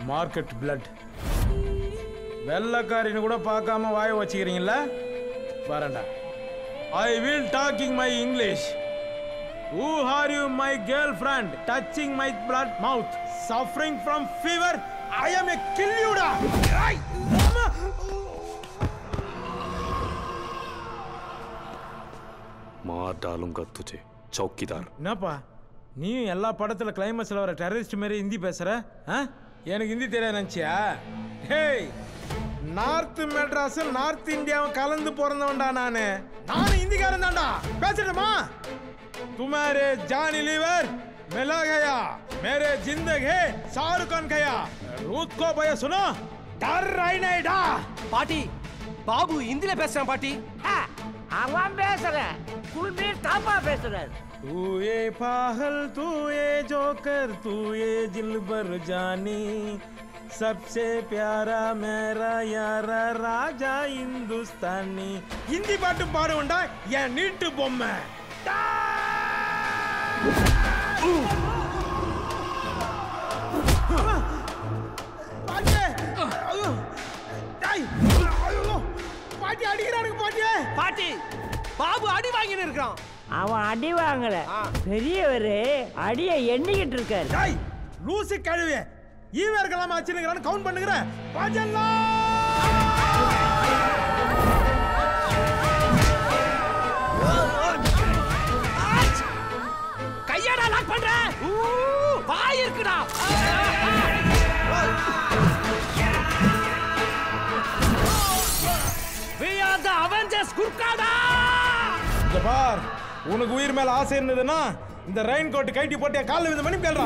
Market blood வெள்ளக்காரின்னு கூட பார்க்காம வாய வச்சுக்கிறீங்களா வரேன்டா I will talking my English Who are you, my girlfriend? Touching my blood mouth. Suffering from fever. I am a kill you da. Ay! Amma! मार डालूंगा तुझे चौकीदार என்னப்பா நீயும் எல்லா படத்துல கிளைமேக்ஸ்ல வர டெரரிஸ்ட் மாதிரி ஹிந்தி பேசுற ஆ? எனக்கு ஹிந்தி தெரியாது நினைச்சியா ஹேய் நார்த் மெட்ராஸ் நார்த் இந்தியாவும் கலந்து பிறந்தவன்டா நானு நானும் ஹிந்திக்காரன் தான்டா பேசட்டுமா तुम्हारे जानी लीवर मिला गया मेरे जिंदगी शाहरुख खान गया रूत को भैया सुनो डर रही नहीं डा பாட்டி பாபு இந்தியில பேசுறான் பாட்டி ஆ, அவன் பேசுறேன் குல்பீர் தாப்பா பேசுறாரு तू ये पागल तू ये जोकर तू ये दिलबर जानी सबसे प्यारा मेरा यारा ராஜா இந்துஸ்தானி ஹிந்தி பாட்டு பாடுவண்டா என் நீட்டு பொம்மை பாட்டி ஐயோ. டேய். ஐயோ. பாட்டி அடிக்கிறானுங்க பாட்டியே பாட்டி பாபு அடி வாங்கின்னு இருக்கிறான் அவன் அடி வாங்கல பெரியவரு அடியை எண்ணிக்கிட்டு இருக்காரு டேய் லூசு கழுவே ஈவர்களாம வச்சிருக்கிறான்னு கவுண்ட் பண்ணுகிற பஜல்லா கையாடா லாக் பண்ற ஊ, வாய் இருக்குடா We are the Avengers குர்காடா இந்த பார் உனக்கு உயிர் மேல ஆசை இருந்ததுன்னா இந்த ரெயின் கோட் கைட்டி போட்டு என் காலில் வித மணி கேள்றா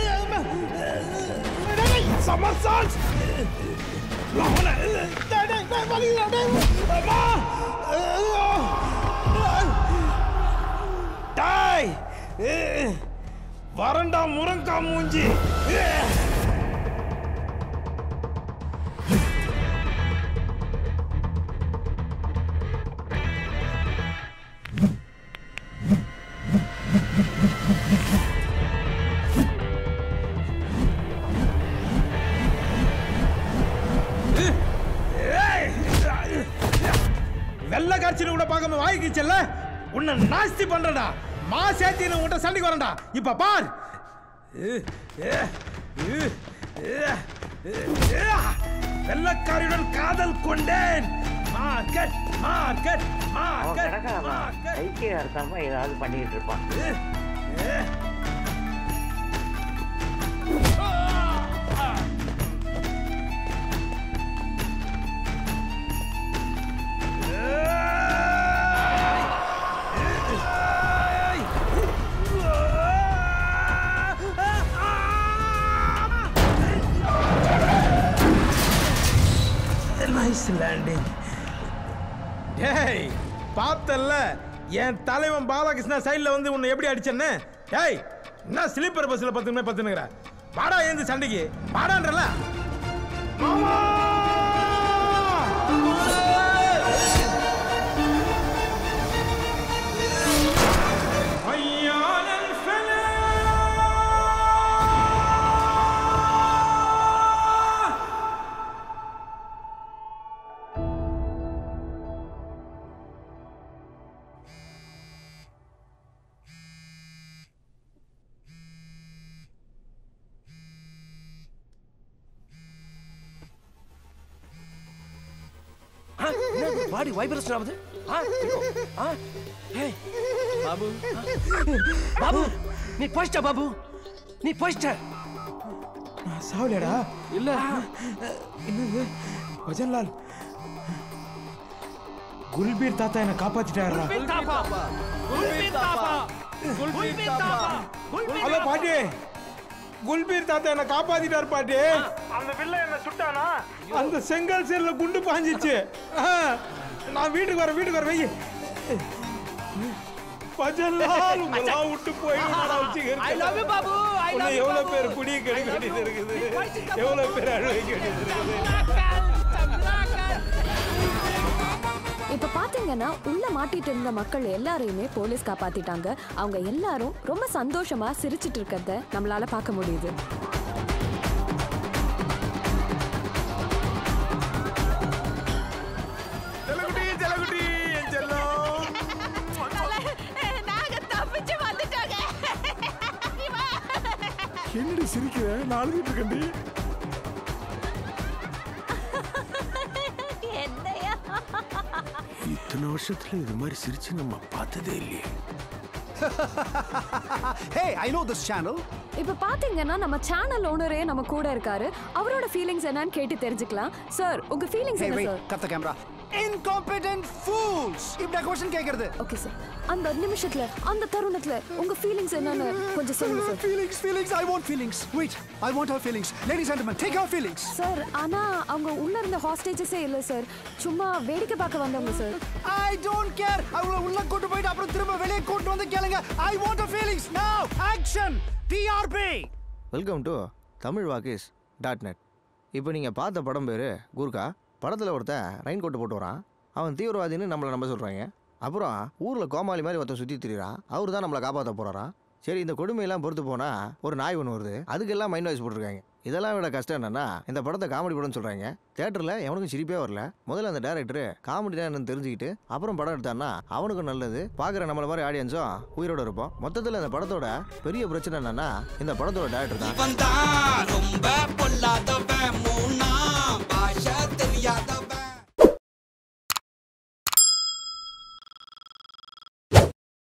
சமர்சால்ஸ் டாய் வரண்டா முரங்கா மூஞ்சி வெள்ள காட்சியில கூட பார்க்காம வாய்க்குச்சல்ல உன்னை நாஸ்தி பண்றடா மா சேர்த்தின்னு உன்கிட்ட சண்டைக்கு வரேன்டா இப்ப பார் வெள்ளக்காரியுடன் காதல் கொண்டேன் மார்க்கெட் மார்க்கெட் மார்க்கெட் மார்க்கெட் ஐக்கியம் ஏதாவது பண்ணிட்டு இருப்பான் நைஸ் லேண்டிங் டேய் பார்த்தல்ல என் தலைவன் பாலகிருஷ்ணா சைடுல வந்து உன்னை எப்படி அடிச்சேன்னு டேய் என்ன ஸ்லீப்பர் பஸ்ல பத்துமே பத்துனுங்கிற வாடா ஏந்து சண்டைக்கு வாடான்றல மாமா ஐயான் الفلا பாடி வைப்ரேஷன் ஆகுது ஆ, இதோ. ஆ, ஏய், பாபு ஆ. பாபு நீ போயிட்ட பாபு நீ போயிட்ட சாவலியாடா இல்ல என்னது பஜன்லால் குல்பீர் தாத்தா என்ன காப்பாத்திட்டாரா குல்பீர் தாப்பா குல்பீர் தாப்பா குல்பீர் தாப்பா குல்பீர் ஹலோ பாட்டி குல்பீர் தாத்தா என்ன காப்பாத்திட்டார் பாட்டி அந்த வில்ல என்ன சுட்டானா அந்த செங்கல் சேர்ல குண்டு பாஞ்சிச்சு ஆ, நான் வீட்டுக்கு வரேன் வீட்டுக்கு வரேன் வெயி பஜன்லால் உங்களா விட்டு போய் I love you Babu I love you எவ்வளவு பேர் குடிய கெடுக்க வேண்டியது இருக்குது எவ்வளவு பேர் அழுக வேண்டியது இருக்குது இப்ப பாத்தீங்கன்னா உள்ள மாட்டிட்டு இருந்த மக்கள் எல்லாரையுமே போலீஸ் காப்பாத்திட்டாங்க அவங்க எல்லாரும் ரொம்ப சந்தோஷமா சிரிச்சிட்டு இருக்கிறத நம்மளால பார்க்க முடியுது என்னடி சிரிக்கிற நான் அழுதுட்டு இருக்கேன்டி என்னையா இத்தனை வருஷத்துல இது மாதிரி சிரிச்சு நம்ம பார்த்ததே இல்லையே Hey, I know this channel. இப்ப பாத்தீங்கன்னா நம்ம சேனல் ஓனரே நம்ம கூட இருக்காரு அவரோட ஃபீலிங்ஸ் என்னன்னு கேட்டு தெரிஞ்சுக்கலாம் சார் உங்க ஃபீலிங்ஸ் Hey, என்ன wait, sir cut the camera. Incompetent fools! இப்படி கொஸ்டின் கேக்குறது ஓகே சார் அந்த நிமிஷத்துல அந்த தருணத்துல உங்க ஃபீலிங்ஸ் என்னன்னு கொஞ்சம் சொல்லுங்க sir feelings feelings i want feelings wait i want her feelings ladies and gentlemen take her feelings sir ஆனா அவங்க உள்ள இருந்த ஹாஸ்டேஜஸே இல்ல சார் சும்மா வேடிக்கை பார்க்க வந்தவங்க சார் i don't care அவங்கள உள்ள கொண்டு போயிட்டு அப்புறம் திரும்ப வெளியே கூட்டு வந்து கேளுங்க i want her feelings now action trp welcome to Tamil வாக்கிஸ் டாட் நெட் இப்போ நீங்கள் பார்த்த படம் பேர் கூர்கா படத்தில் ஒருத்தன் ரெயின் கோட்டு போட்டு வரான் அவன் தீவிரவாதின்னு நம்மளை நம்ப சொல்கிறாங்க அப்புறம் ஊரில் கோமாளி மாதிரி ஒருத்தன் சுற்றி திரிறான் அவர் தான் நம்மளை காப்பாற்ற போகிறாராம் சரி இந்த கொடுமையெல்லாம் பொறுத்து போனால் ஒரு நாய் ஒன்று வருது அதுக்கெல்லாம் மைண்ட் வாய்ஸ் போட்டிருக்காங்க இதெல்லாம் விட கஷ்டம் என்னன்னா இந்த படத்தை காமெடி படம்னு சொல்கிறாங்க தேட்டரில் எவனுக்கும் சிரிப்பே வரல முதல்ல அந்த டேரக்டர் காமெடி தான் என்னன்னு தெரிஞ்சுக்கிட்டு அப்புறம் படம் எடுத்தான்னா அவனுக்கும் நல்லது பார்க்குற நம்மள மாதிரி ஆடியன்ஸும் உயிரோட இருப்போம் மொத்தத்தில் இந்த படத்தோட பெரிய பிரச்சனை என்னன்னா இந்த படத்தோட டேரக்டர் தான் வந்தான் ரொம்ப பொல்லாதவன்